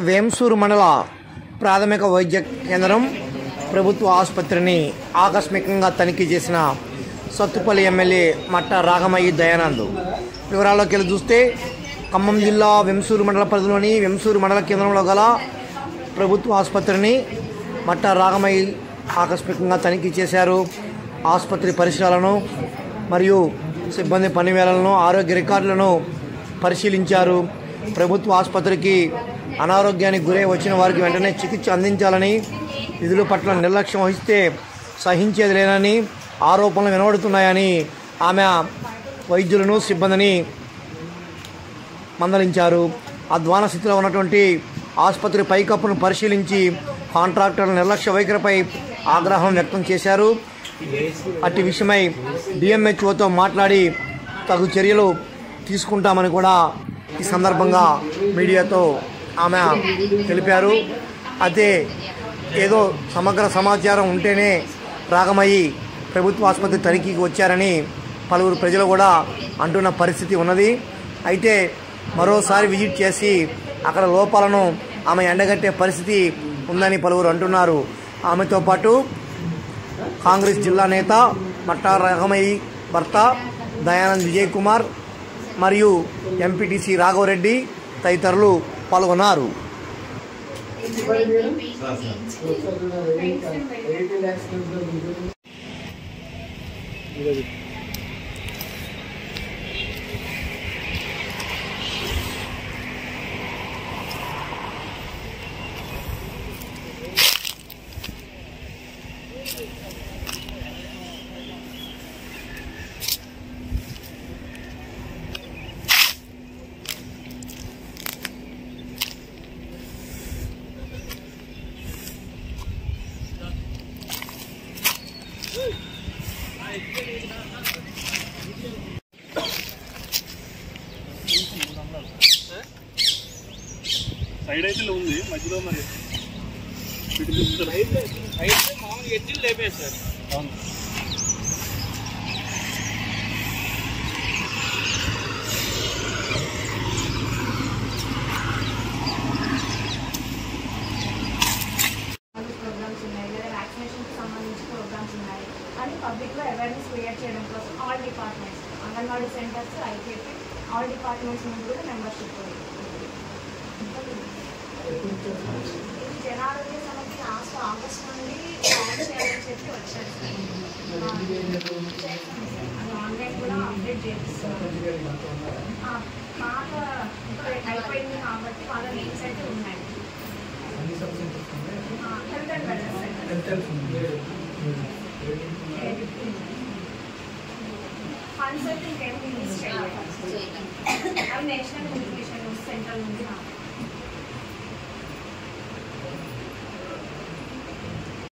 వేంసూరు మండల ప్రాథమిక వైద్య కేంద్రం ప్రభుత్వ ఆసుపత్రిని ఆకస్మికంగా తనిఖీ చేసిన సత్తుపల్లి ఎమ్మెల్యే మట్ట రాగమయ్యి దయానంద్ వివరాల్లోకి వెళ్ళి చూస్తే ఖమ్మం జిల్లా వెంసూరు మండల పరిధిలోని వెంసూరు మండల కేంద్రంలో గల ప్రభుత్వ ఆసుపత్రిని మట్ట రాగమయ్యి ఆకస్మికంగా తనిఖీ చేశారు ఆసుపత్రి పరిసరాలను మరియు సిబ్బంది పనివేళలను ఆరోగ్య రికార్డులను పరిశీలించారు ప్రభుత్వ ఆసుపత్రికి అనారోగ్యానికి గురై వచ్చిన వారికి వెంటనే చికిత్స అందించాలని విధుల పట్ల నిర్లక్ష్యం వహిస్తే సహించేది లేనని ఆరోపణలు వినబడుతున్నాయని ఆమె వైద్యులను సిబ్బందిని మందలించారు అధ్వాన స్థితిలో ఉన్నటువంటి ఆసుపత్రి పైకప్పును పరిశీలించి కాంట్రాక్టర్ల నిర్లక్ష్య వైఖరిపై ఆగ్రహం వ్యక్తం చేశారు అట్టి విషయమై డిఎంహెచ్ఓతో మాట్లాడి తగు చర్యలు తీసుకుంటామని కూడా ఈ సందర్భంగా మీడియాతో ఆమె తెలిపారు అయితే ఏదో సమగ్ర సమాచారం ఉంటేనే రాగమయ్యి ప్రభుత్వ ఆసుపత్రి తనిఖీకి వచ్చారని పలువురు ప్రజలు కూడా అంటున్న పరిస్థితి ఉన్నది అయితే మరోసారి విజిట్ చేసి అక్కడ లోపాలను ఆమె ఎండగట్టే పరిస్థితి ఉందని పలువురు అంటున్నారు ఆమెతో పాటు కాంగ్రెస్ జిల్లా నేత మట్టా రఘమయ్యి భర్త దయానంద్ విజయ్ కుమార్ మరియు ఎంపీటీసీ రాఘవరెడ్డి తదితరులు పాల్గొన్నారు సైడ్ అయితే ఉంది మధ్యలో మరి ఇటు చూస్తారు. అయితే మామూలుగా ఎడ్జిలు లేపేది సార్ అవును ప్రోగ్రామ్స్ ఉన్నాయి లేదా వ్యాక్సినేషన్కి సంబంధించి ప్రోగ్రామ్స్ ఉన్నాయి అని పబ్లిక్లో అవేర్నెస్ క్రియేట్ చేయడం కోసం all departments anganwadi centres IKP all departments నుండి కూడా మెంబర్షిప్ ఉంది ఇది జనారోగ్య సమితి లాస్ట్ ఆగస్ట్ నుండి లాంచ్ చేయాలని చెప్పి వచ్చారు సార్ అది ఆన్లైన్ కూడా అప్డేట్ చేపిస్తున్నారు ఆ, పాత ఇప్పుడు అయిపోయింది కాబట్టి వాళ్ళ నేమ్స్ అయితే ఉన్నాయి health and wellness centre funds అయితే ఇంకేం రిలీజ్ చేయాలి అవి నేషనల్ కమ్యూనికేషన్ సెంటర్ నుండి రావాలి.